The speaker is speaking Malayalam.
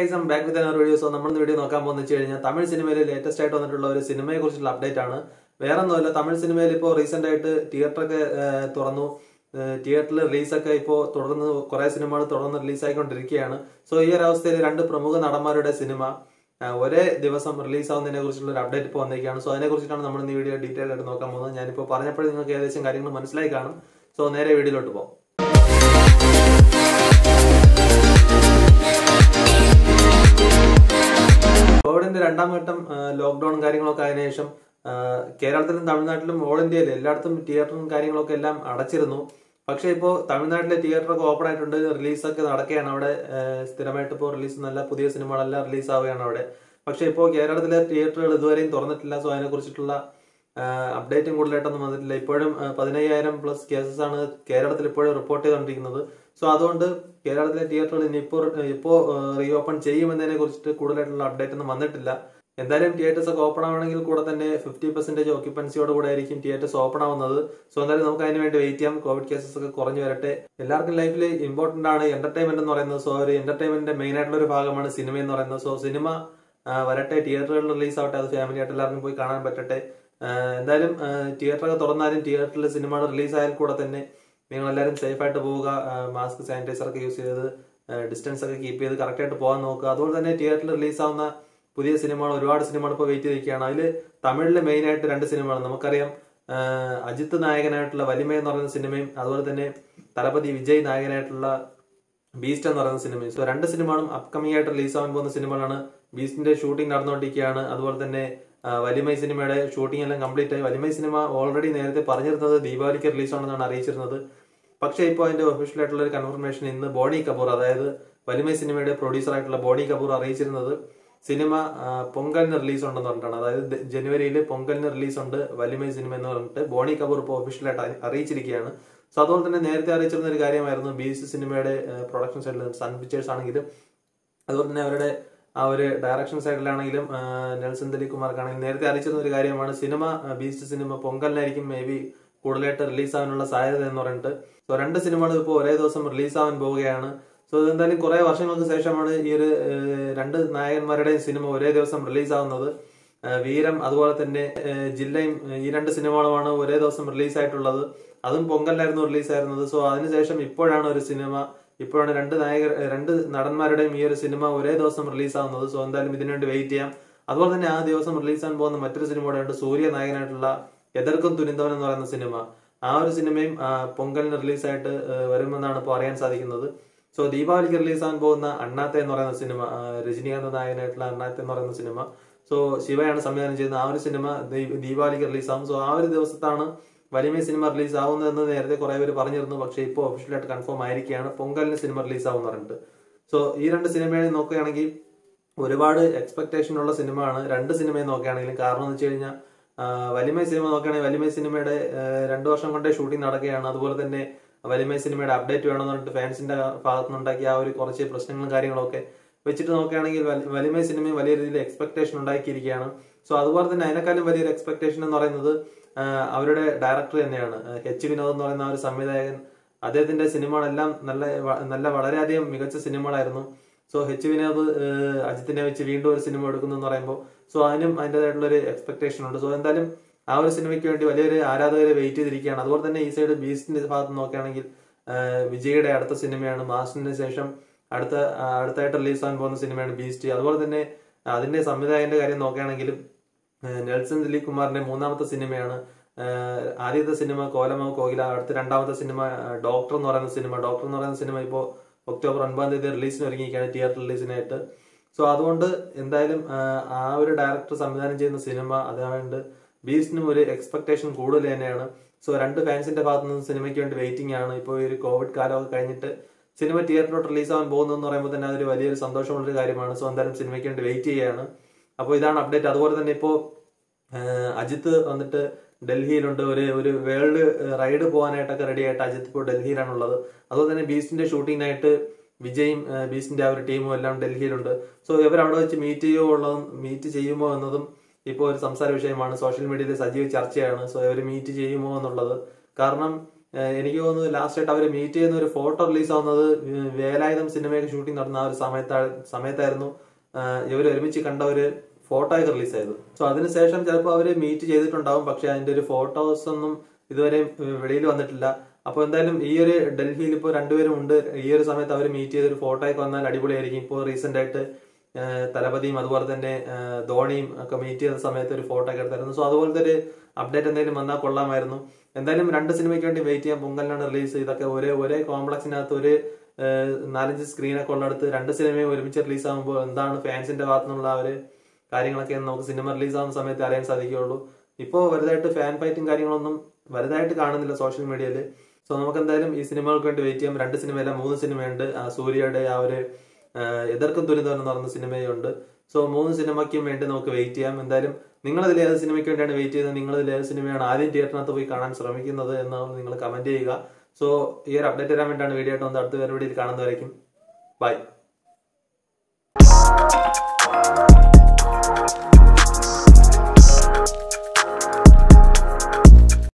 guys I'm back with another video so നമ്മൾ വീഡിയോ നോക്കാൻ പോകുന്ന വെച്ച് കഴിഞ്ഞാൽ തമിഴ് സിനിമയിൽ ലേറ്റസ്റ്റ് ആയിട്ട് വന്നിട്ടുള്ള ഒരു സിനിമയെ കുറിച്ചുള്ള അപ്ഡേറ്റ് ആണ് വേറെ ഒന്നുമല്ല തമിഴ് സിനിമയിൽ ഇപ്പോൾ റീസെന്റ് ആയിട്ട് തിയേറ്ററൊക്കെ തുറന്നു തിയേറ്ററിൽ റിലീസൊക്കെ ഇപ്പോൾ തുടർന്ന് കുറെ സിനിമകൾ തുടർന്ന് റിലീസ് ആയിക്കൊണ്ടിരിക്കുകയാണ് സോ ഈ ഒരു അവസ്ഥയിൽ രണ്ട് പ്രമുഖ നടന്മാരുടെ സിനിമ ആ, ഒരേ ദിവസം റിലീസ് ആവുന്നതിനെ കുറിച്ചുള്ള ഒരു അപ്ഡേറ്റ് ഇപ്പോൾ വന്നിരിക്കുകയാണ് സോ അതിനെ കുറിച്ചിട്ടാണ് നമ്മൾ ഈ വീഡിയോ ഡീറ്റെയിൽ ആയിട്ട് നോക്കാൻ പോകുന്നത് ഞാനിപ്പോൾ പറഞ്ഞപ്പോഴും നിങ്ങൾക്ക് ഏകദേശം കാര്യങ്ങൾ മനസ്സിലായി കാണും സോ നേരെ വീഡിയോയിലോട്ട് പോകും കോവിഡിന്റെ രണ്ടാം ഘട്ടം ലോക്ക്ഡൌൺ കാര്യങ്ങളൊക്കെ ആയതിനു ശേഷം ആ, കേരളത്തിലും തമിഴ്നാട്ടിലും ഓൾ ഇന്ത്യയിൽ എല്ലായിടത്തും തിയേറ്ററും കാര്യങ്ങളൊക്കെ എല്ലാം അടച്ചിരുന്നു പക്ഷെ ഇപ്പോൾ തമിഴ്നാട്ടിലെ തിയേറ്ററൊക്കെ ഓപ്പൺ ആയിട്ടുണ്ട് റിലീസൊക്കെ നടക്കുകയാണ് അവിടെ ആ, സ്ഥിരമായിട്ട് ഇപ്പോൾ റിലീസ് നല്ല പുതിയ സിനിമകളെല്ലാം റിലീസ് ആവുകയാണ് അവിടെ പക്ഷെ ഇപ്പോൾ കേരളത്തിലെ തിയേറ്ററുകൾ ഇതുവരെയും തുറന്നിട്ടില്ല സോ അതിനെ കുറിച്ചിട്ടുള്ള അപ്ഡേറ്റും കൂടുതലായിട്ടൊന്നും വന്നിട്ടില്ല ഇപ്പോഴും ആ, പതിനയ്യായിരം പ്ലസ് കേസസ് ആണ് കേരളത്തിൽ ഇപ്പോഴും റിപ്പോർട്ട് ചെയ്തുകൊണ്ടിരിക്കുന്നത് സോ അതുകൊണ്ട് കേരളത്തിലെ തിയേറ്ററുകൾ ഇനി ഇപ്പോൾ ഇപ്പോൾ റീഓപ്പൺ ചെയ്യുമെന്നതിനെ കുറിച്ചിട്ട് കൂടുതലായിട്ടുള്ള അപ്ഡേറ്റ് ഒന്നും വന്നിട്ടില്ല എന്തായാലും തിയേറ്റേഴ്സ് ഒക്കെ ഓപ്പൺ ആവണമെങ്കിൽ കൂടെ തന്നെ ഫിഫ്റ്റി പെർസെന്റേജ് ഓക്യുപ്പൻസിയോട് കൂടെ ആയിരിക്കും തിയേറ്റേഴ്സ് ഓപ്പൺ ആവുന്നത് സോ എന്തായാലും നമുക്ക് അതിന് വേണ്ടി വെയിറ്റ് ചെയ്യാം കോവിഡ് കേസസ് ഒക്കെ കുറഞ്ഞു വരട്ടെ എല്ലാവർക്കും ലൈഫിൽ ഇമ്പോർട്ടന്റ് ആണ് എന്റർടൈൻമെന്റ് എന്ന് പറയുന്നത് സോ ഒരു എന്റർടൈൻമെന്റിന്റെ മെയിൻ ആയിട്ടുള്ള ഒരു ഭാഗമാണ് സിനിമ എന്ന് പറയുന്നത് സോ സിനിമ ആ, വരട്ടെ തിയേറ്ററുകളിൽ റിലീസ് ആവട്ടെ അത് ഫാമിലി ആയിട്ട് എല്ലാവർക്കും പോയി കാണാൻ പറ്റട്ടെ ആ, എന്തായാലും തിയേറ്ററൊക്കെ തുറന്നാലും തിയേറ്ററിൽ സിനിമ റിലീസ് ആയാൽ കൂടെ തന്നെ നിങ്ങൾ എല്ലാവരും സേഫ് ആയിട്ട് പോവുക മാസ്ക് സാനിറ്റൈസർ ഒക്കെ യൂസ് ചെയ്ത് ഡിസ്റ്റൻസ് ഒക്കെ കീപ്പ് ചെയ്ത് കറക്റ്റ് ആയിട്ട് പോകാൻ നോക്കുക അതുപോലെ തന്നെ തിയേറ്ററിൽ റിലീസ് ആവുന്ന പുതിയ സിനിമകൾ ഒരുപാട് സിനിമകൾ ഇപ്പോൾ വെയിറ്റ് ചെയ്തിരിക്കുകയാണ് അതിൽ തമിഴിൽ മെയിൻ ആയിട്ട് രണ്ട് സിനിമകൾ നമുക്കറിയാം ആ, അജിത്ത് നായകനായിട്ടുള്ള വലിമ എന്ന് പറയുന്ന സിനിമയും അതുപോലെ തന്നെ തലപതി വിജയ് നായകനായിട്ടുള്ള ബീസ്റ്റ് എന്ന് പറയുന്ന സിനിമയും സോ രണ്ട് സിനിമകളും അപ്കമിംഗ് ആയിട്ട് റിലീസ് ആവാൻ പോകുന്ന സിനിമകളാണ് ബീസ്റ്റിന്റെ ഷൂട്ടിംഗ് നടന്നുകൊണ്ടിരിക്കുകയാണ് അതുപോലെ തന്നെ ആ, വലിമൈ സിനിമയുടെ ഷൂട്ടിംഗ് എല്ലാം കംപ്ലീറ്റ് ആയി വലിമൈ സിനിമ ഓൾറെഡി നേരത്തെ പറഞ്ഞിരുന്നത് ദീപാവലിക്ക് റിലീസ് ആണെന്നാണ് അറിയിച്ചിരുന്നത് പക്ഷേ ഇപ്പോൾ അതിന്റെ ഒഫീഷ്യൽ ആയിട്ടുള്ള ഒരു കൺഫർമേഷൻ ഇന്ന് ബോണി കപൂർ അതായത് വലിമൈ സിനിമയുടെ പ്രൊഡ്യൂസർ ആയിട്ടുള്ള ബോണി കപൂർ അറിയിച്ചിരുന്നത് സിനിമ ആ, പൊങ്കലിന് റിലീസ് ഉണ്ടെന്ന് പറഞ്ഞിട്ടാണ് അതായത് ദ- ജനുവരിയിൽ പൊങ്കലിന് റിലീസ് ഉണ്ട് വലിമൈ സിനിമ എന്ന് പറഞ്ഞിട്ട് ബോണി കപൂർ ഇപ്പോൾ ഒഫീഷ്യലായിട്ട് അറി- അറിയിച്ചിരിക്കുകയാണ് സോ അതുപോലെ തന്നെ നേരത്തെ അറിയിച്ചിരുന്ന ഒരു കാര്യമായിരുന്നു ബി സി സിനിമയുടെ പ്രൊഡക്ഷൻ സൈഡിൽ സൺ പിക്ചേഴ്സ് ആണെങ്കിലും അതുപോലെ തന്നെ അവരുടെ ആ ഒരു ഡയറക്ഷൻ സൈഡിലാണെങ്കിലും ആ, നെൽസൺ ദിലീപ്കുമാർക്കാണെങ്കിലും നേരത്തെ അറിയിച്ചിരുന്ന ഒരു കാര്യമാണ് സിനിമ ബീസ്റ്റ് സിനിമ പൊങ്കലിനായിരിക്കും മേ ബി കൂടുതലായിട്ട് റിലീസ് ആവാനുള്ള സാധ്യത എന്ന് പറഞ്ഞിട്ട് സോ രണ്ട് സിനിമകൾ ഇപ്പോൾ ഒരേ ദിവസം റിലീസ് ആവാൻ പോവുകയാണ് സോ ഇതെന്തായാലും കുറെ വർഷങ്ങൾക്ക് ശേഷമാണ് ഈ ഒരു ഏഹ്, രണ്ട് നായകന്മാരുടെയും സിനിമ ഒരേ ദിവസം റിലീസ് ആവുന്നത് ഏഹ്, വീരം അതുപോലെ തന്നെ ഏഹ്, ജില്ലയും ഏഹ്, ഈ രണ്ട് സിനിമകളുമാണ് ഒരേ ദിവസം റിലീസ് ആയിട്ടുള്ളത് അതും പൊങ്കലിലായിരുന്നു റിലീസ് ആയിരുന്നത് സോ അതിനുശേഷം ഇപ്പോഴാണ് ഒരു സിനിമ ഇപ്പോഴാണ് രണ്ട് നായകർ ഏഹ്, രണ്ട് നടന്മാരുടെയും ഈ ഒരു സിനിമ ഒരേ ദിവസം റിലീസ് ആവുന്നത് സോ എന്തായാലും ഇതിനുവേണ്ടി വെയിറ്റ് ചെയ്യാം അതുപോലെ തന്നെ ആ ദിവസം റിലീസ് ആകാൻ പോകുന്ന മറ്റൊരു സിനിമ കൂടെയുണ്ട് സൂര്യ നായകനായിട്ടുള്ള എതിർക്കും തുനിന്തവൻ എന്ന് പറയുന്ന സിനിമ ആ ഒരു സിനിമയും ആ, പൊങ്കലിന് റിലീസായിട്ട് ഏഹ്, വരുമെന്നാണ് ഇപ്പോൾ അറിയാൻ സാധിക്കുന്നത് സോ ദീപാവലിക്ക് റിലീസ് ആകാൻ പോകുന്ന അണ്ണാത്തെ എന്ന് പറയുന്ന സിനിമ ആ, രജനീകാന്ത് നായകനായിട്ടുള്ള അണ്ണാത്തെ എന്ന് പറയുന്ന സിനിമ സോ ശിവയാണ് സംവിധാനം ചെയ്യുന്ന ആ ഒരു സിനിമ ദീ- ദീപാവലിക്ക് റിലീസ് ആവും സോ ആ ഒരു ദിവസത്താണ് വലിയ സിനിമ റിലീസ് ആവുന്നതെന്ന് നേരത്തെ കുറെ പേര് പറഞ്ഞിരുന്നു പക്ഷേ ഇപ്പോൾ ഒഫീഷ്യലായിട്ട് കൺഫേം ആയിരിക്കുകയാണ് പൊങ്കലിന് സിനിമ റിലീസ് ആവും പറഞ്ഞിട്ട് സോ ഈ രണ്ട് സിനിമയെ നോക്കുകയാണെങ്കിൽ ഒരുപാട് എക്സ്പെക്ടേഷൻ ഉള്ള സിനിമയാണ് രണ്ട് സിനിമയെ നോക്കുകയാണെങ്കിലും കാരണം എന്ന് വെച്ച് കഴിഞ്ഞാൽ വലിമൈ സിനിമ നോക്കുകയാണെങ്കിൽ വലിമൈ സിനിമയുടെ ആ, രണ്ടു വർഷം കൊണ്ടേ ഷൂട്ടിംഗ് നടക്കുകയാണ് അതുപോലെ തന്നെ വലിമൈ സിനിമയുടെ അപ്ഡേറ്റ് വേണമെന്ന് പറഞ്ഞിട്ട് ഫാൻസിന്റെ ഭാഗത്തു നിന്നുണ്ടാക്കിയ ആ ഒരു കുറച്ച് പ്രശ്നങ്ങളും കാര്യങ്ങളൊക്കെ വെച്ചിട്ട് നോക്കുകയാണെങ്കിൽ വല- വലിമൈ സിനിമയും വലിയ രീതിയിൽ എക്സ്പെക്ടേഷൻ ഉണ്ടാക്കിയിരിക്കുകയാണ് സോ അതുപോലെ തന്നെ അതിനേക്കാളും വലിയൊരു എക്സ്പെക്ടേഷൻ എന്ന് പറയുന്നത് ആ, അവരുടെ ഡയറക്ടർ തന്നെയാണ് ആ, എച്ച് വിനോദ് എന്ന് പറയുന്ന ആ ഒരു സംവിധായകൻ അദ്ദേഹത്തിന്റെ സിനിമകളെല്ലാം നല്ല വ- നല്ല വളരെയധികം മികച്ച സിനിമകളായിരുന്നു സോ എച്ച് വിനോദ് ഏഹ്, അജിത്തിനെ വെച്ച് വീണ്ടും ഒരു സിനിമ എടുക്കുന്നു എന്ന് പറയുമ്പോൾ സോ അതിനും അതിൻ്റെതായിട്ടുള്ള ഒരു എക്സ്പെക്ടേഷൻ ഉണ്ട് സോ എന്തായാലും ആ ഒരു സിനിമയ്ക്ക് വേണ്ടി വലിയൊരു ആരാധകരെ വെയിറ്റ് ചെയ്തിരിക്കുകയാണ് അതുപോലെ തന്നെ ഈ സൈഡ് ബീസ്റ്റിന്റെ ഭാഗത്ത് നോക്കുകയാണെങ്കിൽ ഏഹ്, വിജയുടെ അടുത്ത സിനിമയാണ് മാസ്റ്ററിന് ശേഷം അടുത്ത ആ, അടുത്തായിട്ട് റിലീസ് ആകാൻ പോകുന്ന സിനിമയാണ് ബീസ്റ്റ് അതുപോലെ തന്നെ അതിന്റെ സംവിധായകന്റെ കാര്യം നോക്കുകയാണെങ്കിലും ഏഹ് നെൽസൺ ദിലീപ് കുമാറിന്റെ മൂന്നാമത്തെ സിനിമയാണ് ഏഹ് ആദ്യത്തെ സിനിമ കോലമോ കോകില അടുത്ത രണ്ടാമത്തെ സിനിമ ഏഹ് ഡോക്ടർ എന്ന് പറയുന്ന സിനിമ ഡോക്ടർ എന്ന് പറയുന്ന സിനിമ ഇപ്പോൾ ഒക്ടോബർ ഒൻപതാം തീയതി റിലീസിന് ഒരുങ്ങിയിരിക്കുകയാണ് തിയേറ്റർ റിലീസിനായിട്ട് സോ അതുകൊണ്ട് എന്തായാലും ഏഹ് ആ ഒരു ഡയറക്ടർ സംവിധാനം ചെയ്യുന്ന സിനിമ അതുകൊണ്ട് ബീസ്റ്റിനും ഒരു എക്സ്പെക്ടേഷൻ കൂടുതൽ തന്നെയാണ് സോ രണ്ട് ഫാൻസിന്റെ ഭാഗത്തു നിന്ന് സിനിമയ്ക്ക് വേണ്ടി വെയിറ്റിംഗ് ആണ് ഇപ്പോൾ ഈ ഒരു കോവിഡ് കാലമൊക്കെ കഴിഞ്ഞിട്ട് സിനിമ തിയേറ്ററിലോട്ട് റിലീസ് ആവാൻ പോകുന്നു എന്ന് പറയുമ്പോൾ തന്നെ അതൊരു വലിയൊരു സന്തോഷമുള്ളൊരു കാര്യമാണ് സോ എന്തായാലും സിനിമയ്ക്ക് വേണ്ടി വെയിറ്റ് ചെയ്യുകയാണ് അപ്പോൾ ഇതാണ് അപ്ഡേറ്റ് അതുപോലെ തന്നെ ഇപ്പോൾ അജിത്ത് വന്നിട്ട് ഡൽഹിയിലുണ്ട് ഒരു ഒരു വേൾഡ് റൈഡ് പോകാനായിട്ടൊക്കെ റെഡി ആയിട്ട് അജിത്ത് ഇപ്പോൾ ഡൽഹിയിലാണുള്ളത് അതുപോലെ തന്നെ ബീസ്റ്റിന്റെ ഷൂട്ടിങ്ങിനായിട്ട് വിജയും ഏഹ്, ബീസ്റ്റിന്റെ ആ ഒരു ടീമും എല്ലാം ഡൽഹിയിലുണ്ട് സോ ഇവർ അവിടെ വെച്ച് മീറ്റ് ചെയ്യുമോ ഉള്ളതും മീറ്റ് ചെയ്യുമോ എന്നതും ഇപ്പോൾ ഒരു സംസാര വിഷയമാണ് സോഷ്യൽ മീഡിയയിൽ സജീവ ചർച്ചയാണ് സോ ഇവർ മീറ്റ് ചെയ്യുമോ എന്നുള്ളത് കാരണം ഏഹ് എനിക്ക് തോന്നുന്നു ലാസ്റ്റ് ആയിട്ട് അവർ മീറ്റ് ചെയ്യുന്ന ഒരു ഫോട്ടോ റിലീസ് ആവുന്നത് വേലായുധം സിനിമയൊക്കെ ഷൂട്ടിംഗ് നടന്ന ആ ഒരു സമയത്താ സമയത്തായിരുന്നു ഇവർ ഒരുമിച്ച് കണ്ട ഒരു ഫോട്ടോ ഒക്കെ റിലീസ് ആയത് സോ അതിനുശേഷം ചിലപ്പോൾ അവർ മീറ്റ് ചെയ്തിട്ടുണ്ടാവും പക്ഷെ അതിന്റെ ഒരു ഫോട്ടോസ് ഒന്നും ഇതുവരെ വെളിയിൽ വന്നിട്ടില്ല അപ്പൊ എന്തായാലും ഈ ഒരു ഡൽഹിയിൽ ഇപ്പോൾ രണ്ടുപേരും ഉണ്ട് ഈ ഒരു സമയത്ത് അവർ മീറ്റ് ചെയ്ത ഒരു ഫോട്ടോ ഒക്കെ വന്നാൽ അടിപൊളിയായിരിക്കും ഇപ്പോൾ റീസെന്റ് ആയിട്ട് ഏഹ് തലപതിയും അതുപോലെ തന്നെ ഏഹ് ധോണിയും ഒക്കെ മീറ്റ് ചെയ്ത സമയത്ത് ഒരു ഫോട്ടോ ഒക്കെ എടുത്തായിരുന്നു സോ അതുപോലത്തെ ഒരു അപ്ഡേറ്റ് എന്തെങ്കിലും വന്നാൽ കൊള്ളാമായിരുന്നു എന്തായാലും രണ്ട് സിനിമയ്ക്ക് വേണ്ടി വെയിറ്റ് ചെയ്യാം പൊങ്കലിനാണ് റിലീസ് ഇതൊക്കെ ഒരേ ഒരേ കോംപ്ലക്സിനകത്ത് ഒരു ഏഹ് നാലഞ്ച് സ്ക്രീനൊക്കെ ഉള്ളിടത്ത് രണ്ട് സിനിമയും ഒരുമിച്ച് റിലീസ് ആകുമ്പോൾ എന്താണ് ഫാൻസിന്റെ ഭാഗത്തു നിന്നുള്ള ആ ഒരു കാര്യങ്ങളൊക്കെ നമുക്ക് സിനിമ റിലീസ് ആവുന്ന സമയത്ത് അറിയാൻ സാധിക്കുകയുള്ളൂ ഇപ്പോൾ വലുതായിട്ട് ഫാൻ ഫൈറ്റും കാര്യങ്ങളൊന്നും വലുതായിട്ട് കാണുന്നില്ല സോഷ്യൽ മീഡിയയിൽ സോ നമുക്ക് എന്തായാലും ഈ സിനിമകൾക്ക് വേണ്ടി വെയിറ്റ് ചെയ്യാം രണ്ട് സിനിമയല്ല മൂന്ന് സിനിമയുണ്ട് ആ സൂര്യയുടെ ആ ഒരു ആഹ് എതിർക്കും ദുരിതം എന്ന് പറയുന്ന സിനിമയുണ്ട് സോ മൂന്ന് സിനിമയ്ക്കും വേണ്ടി നമുക്ക് വെയിറ്റ് ചെയ്യാം എന്തായാലും നിങ്ങൾ ഇതിൽ ഏത് സിനിമയ്ക്ക് വേണ്ടിയാണ് വെയിറ്റ് ചെയ്യുന്നത് നിങ്ങൾ ഇതിൽ ഏത് സിനിമയാണ് ആദ്യം തിയേറ്ററിനകത്ത് പോയി കാണാൻ ശ്രമിക്കുന്നത് എന്ന് നിങ്ങൾ കമന്റ് ചെയ്യുക സോ ഈ ഒരു അപ്ഡേറ്റ് തരാൻ വേണ്ടിയാണ് വീഡിയോ ആയിട്ട് വന്നത് അടുത്ത വേറെ വീഡിയോയിൽ കാണുന്നവരേക്കും ബൈ